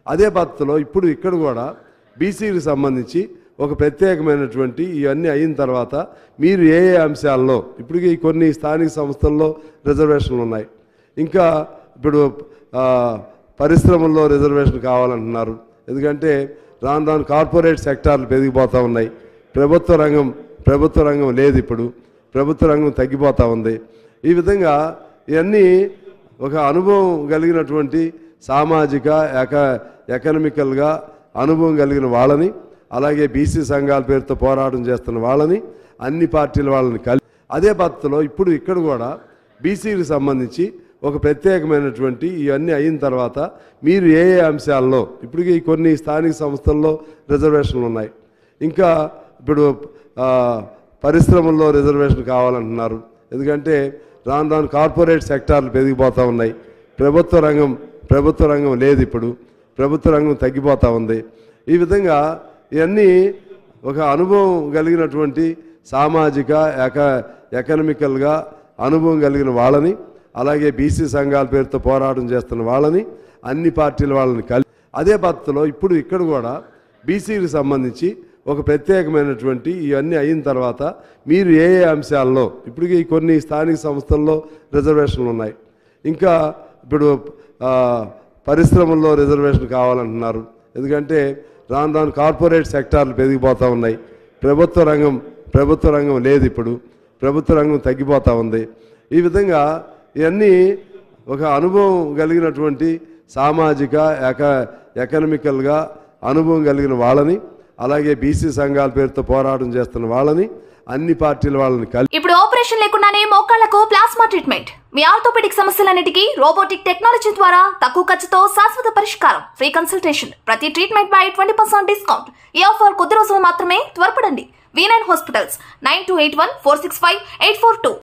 అదే పద్ధతిలో ఇప్పుడు ఇక్కడ కూడా బీసీకి సంబంధించి ఒక ప్రత్యేకమైనటువంటి ఇవన్నీ అయిన తర్వాత మీరు ఏ ఏ అంశాల్లో ఇప్పటికీ కొన్ని స్థానిక సంస్థల్లో రిజర్వేషన్లు ఉన్నాయి ఇంకా ఇప్పుడు ఆ, పరిశ్రమల్లో రిజర్వేషన్ కావాలంటున్నారు ఎందుకంటే రాను రాను కార్పొరేట్ సెక్టార్లు పెరిగిపోతూ ఉన్నాయి ప్రభుత్వ రంగం ప్రభుత్వ రంగం లేదు ఇప్పుడు ప్రభుత్వ రంగం తగ్గిపోతూ ఉంది ఈ విధంగా ఇవన్నీ ఒక అనుభవం కలిగినటువంటి సామాజిక ఎక ఎకనమికల్గా అనుభవం కలిగిన వాళ్ళని అలాగే బీసీ సంఘాల పేరుతో పోరాటం చేస్తున్న వాళ్ళని అన్ని పార్టీల వాళ్ళని కలిసి అదే పద్ధతిలో ఇప్పుడు ఇక్కడ కూడా బీసీకి సంబంధించి ఒక ప్రత్యేకమైనటువంటి ఇవన్నీ అయిన తర్వాత మీరు ఏ ఏ అంశాల్లో ఇప్పటికీ కొన్ని స్థానిక సంస్థల్లో రిజర్వేషన్లు ఉన్నాయి ఇంకా ఇప్పుడు ఆ, పరిశ్రమల్లో రిజర్వేషన్ కావాలంటున్నారు ఎందుకంటే రాను రాను కార్పొరేట్ సెక్టార్లు పెరిగిపోతూ ఉన్నాయి ప్రభుత్వ రంగం ప్రభుత్వ రంగం లేదు ఇప్పుడు ప్రభుత్వ రంగం తగ్గిపోతూ ఉంది ఈ విధంగా ఇవన్నీ ఒక అనుభవం కలిగినటువంటి సామాజిక ఎక ఎకనమికల్గా అనుభవం కలిగిన వాళ్ళని అలాగే బీసీ సంఘాల పేరుతో పోరాటం చేస్తున్న వాళ్ళని అన్ని పార్టీల వాళ్ళని కలిసి అదే పద్ధతిలో ఇప్పుడు ఇక్కడ కూడా బీసీకి సంబంధించి ఒక ప్రత్యేకమైనటువంటి ఇవన్నీ అయిన తర్వాత మీరు ఏ ఏ అంశాల్లో ఇప్పటికీ కొన్ని స్థానిక సంస్థల్లో రిజర్వేషన్లు ఉన్నాయి ఇంకా ఇప్పుడు ఆ, పరిశ్రమల్లో రిజర్వేషన్ కావాలంటున్నారు ఎందుకంటే రాను రాను కార్పొరేట్ సెక్టార్లు పెరిగిపోతూ ఉన్నాయి ప్రభుత్వ రంగం ప్రభుత్వ రంగం లేదు ఇప్పుడు ప్రభుత్వ రంగం తగ్గిపోతూ ఉంది ఈ విధంగా ఇవన్నీ ఒక అనుభవం కలిగినటువంటి సామాజిక ఎక ఎకనమికల్గా అనుభవం కలిగిన వాళ్ళని అలాగే బీసీ సంఘాల పేరుతో పోరాటం చేస్తున్న వాళ్ళని అన్ని పార్టీల వాళ్ళని కలిసి ఇప్పుడు ఆపరేషన్ లేకుండానే మోకాళ్లకు ప్లాస్మా ట్రీట్మెంట్ మీ ఆర్థోపెడిక్ సమస్యలన్నిటికీ రోబోటిక్ టెక్నాలజీ ద్వారా తక్కువ ఖర్చుతో శాశ్వత పరిష్కారం ఫ్రీ కన్సల్టేషన్ ప్రతి ట్రీట్మెంట్ పై ట్వంటీ పర్సెంట్ డిస్కౌంట్ ఈ ఆఫర్ కొద్ది రోజులు మాత్రమే త్వరపడండి V nine hospitals nine two eight one four six five eight four two